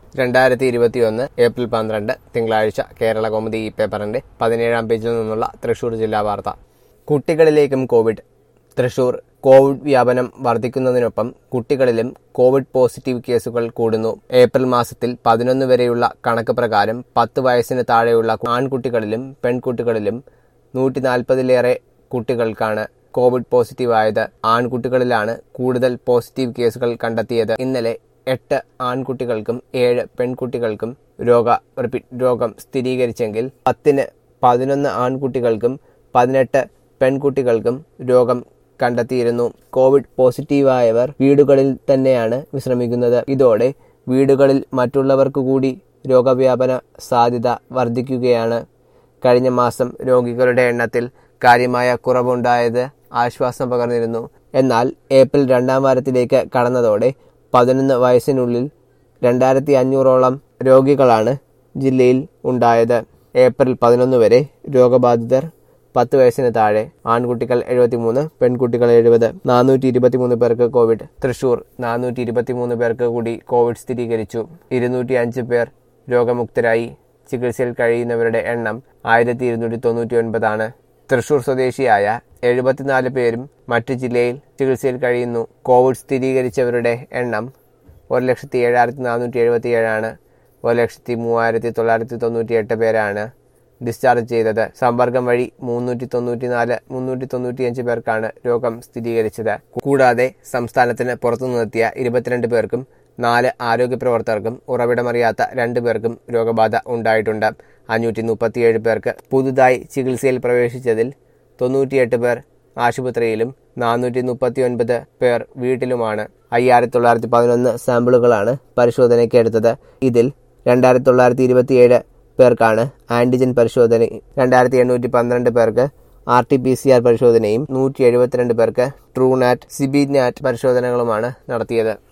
രണ്ടായിരത്തി ഇരുപത്തിയൊന്ന് ഏപ്രിൽ പന്ത്രണ്ട് തിങ്കളാഴ്ച കേരള കൗമുദി ഈ പേപ്പറിന്റെ പതിനേഴാം പേജിൽ നിന്നുള്ള തൃശൂർ ജില്ലാ വാർത്ത കുട്ടികളിലേക്കും കോവിഡ് തൃശൂർ കോവിഡ് വ്യാപനം വർദ്ധിക്കുന്നതിനൊപ്പം കുട്ടികളിലും കോവിഡ് പോസിറ്റീവ് കേസുകൾ കൂടുന്നു ഏപ്രിൽ മാസത്തിൽ പതിനൊന്ന് വരെയുള്ള കണക്ക് പ്രകാരം പത്ത് വയസ്സിന് താഴെയുള്ള ആൺകുട്ടികളിലും പെൺകുട്ടികളിലും നൂറ്റി നാൽപ്പതിലേറെ കുട്ടികൾക്കാണ് കോവിഡ് പോസിറ്റീവ് ആയത് ആൺകുട്ടികളിലാണ് കൂടുതൽ പോസിറ്റീവ് കേസുകൾ കണ്ടെത്തിയത് ഇന്നലെ എട്ട് ആൺകുട്ടികൾക്കും ഏഴ് പെൺകുട്ടികൾക്കും രോഗ റിപ്പീറ്റ് രോഗം സ്ഥിരീകരിച്ചെങ്കിൽ പത്തിന് പതിനൊന്ന് ആൺകുട്ടികൾക്കും പതിനെട്ട് പെൺകുട്ടികൾക്കും രോഗം കണ്ടെത്തിയിരുന്നു കോവിഡ് പോസിറ്റീവായവർ വീടുകളിൽ തന്നെയാണ് വിശ്രമിക്കുന്നത് ഇതോടെ വീടുകളിൽ മറ്റുള്ളവർക്ക് കൂടി രോഗവ്യാപന സാധ്യത വർദ്ധിക്കുകയാണ് കഴിഞ്ഞ മാസം രോഗികളുടെ എണ്ണത്തിൽ കാര്യമായ കുറവുണ്ടായത് ആശ്വാസം പകർന്നിരുന്നു എന്നാൽ ഏപ്രിൽ രണ്ടാം വാരത്തിലേക്ക് കടന്നതോടെ പതിനൊന്ന് വയസ്സിനുള്ളിൽ രണ്ടായിരത്തി അഞ്ഞൂറോളം രോഗികളാണ് ജില്ലയിൽ ഉണ്ടായത് ഏപ്രിൽ പതിനൊന്ന് വരെ രോഗബാധിതർ പത്ത് വയസ്സിന് താഴെ ആൺകുട്ടികൾ എഴുപത്തിമൂന്ന് പെൺകുട്ടികൾ എഴുപത് നാനൂറ്റി ഇരുപത്തിമൂന്ന് പേർക്ക് കോവിഡ് തൃശൂർ നാനൂറ്റി ഇരുപത്തിമൂന്ന് പേർക്ക് കൂടി കോവിഡ് സ്ഥിരീകരിച്ചു ഇരുന്നൂറ്റി അഞ്ച് പേർ രോഗമുക്തരായി ചികിത്സയിൽ കഴിയുന്നവരുടെ എണ്ണം ആയിരത്തി ഇരുന്നൂറ്റി തൊണ്ണൂറ്റി ഒൻപതാണ് തൃശൂർ സ്വദേശിയായ എഴുപത്തിനാല് പേരും മറ്റു ജില്ലയിൽ ചികിത്സയിൽ കഴിയുന്നു കോവിഡ് സ്ഥിരീകരിച്ചവരുടെ എണ്ണം ഒരു ലക്ഷത്തി ഏഴായിരത്തി നാനൂറ്റി എഴുപത്തി ഏഴാണ് ഒരു ലക്ഷത്തി മൂവായിരത്തി തൊള്ളായിരത്തി തൊണ്ണൂറ്റി എട്ട് പേരാണ് ഡിസ്ചാർജ് ചെയ്തത് സമ്പർക്കം വഴി മുന്നൂറ്റി തൊണ്ണൂറ്റിനാല് മുന്നൂറ്റി തൊണ്ണൂറ്റിയഞ്ച് പേർക്കാണ് രോഗം സ്ഥിരീകരിച്ചത് കൂടാതെ സംസ്ഥാനത്തിന് പുറത്തുനിന്നെത്തിയ ഇരുപത്തിരണ്ട് പേർക്കും നാല് ആരോഗ്യ പ്രവർത്തകർക്കും ഉറവിടമറിയാത്ത രണ്ടു പേർക്കും രോഗബാധ ഉണ്ടായിട്ടുണ്ട് അഞ്ഞൂറ്റി മുപ്പത്തിയേഴ് പേർക്ക് പുതുതായി ചികിത്സയിൽ പ്രവേശിച്ചതിൽ തൊണ്ണൂറ്റിയെട്ട് പേർ ആശുപത്രിയിലും നാനൂറ്റി മുപ്പത്തി ഒൻപത് പേർ വീട്ടിലുമാണ് അയ്യായിരത്തി തൊള്ളായിരത്തി പതിനൊന്ന് സാമ്പിളുകളാണ് പരിശോധനയ്ക്ക് എടുത്തത് ഇതിൽ രണ്ടായിരത്തി തൊള്ളായിരത്തി ഇരുപത്തിയേഴ് പേർക്കാണ് ആന്റിജൻ പരിശോധന രണ്ടായിരത്തി എണ്ണൂറ്റി പന്ത്രണ്ട് പേർക്ക് R T P C R പരിശോധനയും നൂറ്റി എഴുപത്തിരണ്ട് പേർക്ക് ട്രൂനാറ്റ് സിബിനാറ്റ് പരിശോധനകളുമാണ് നടത്തിയത്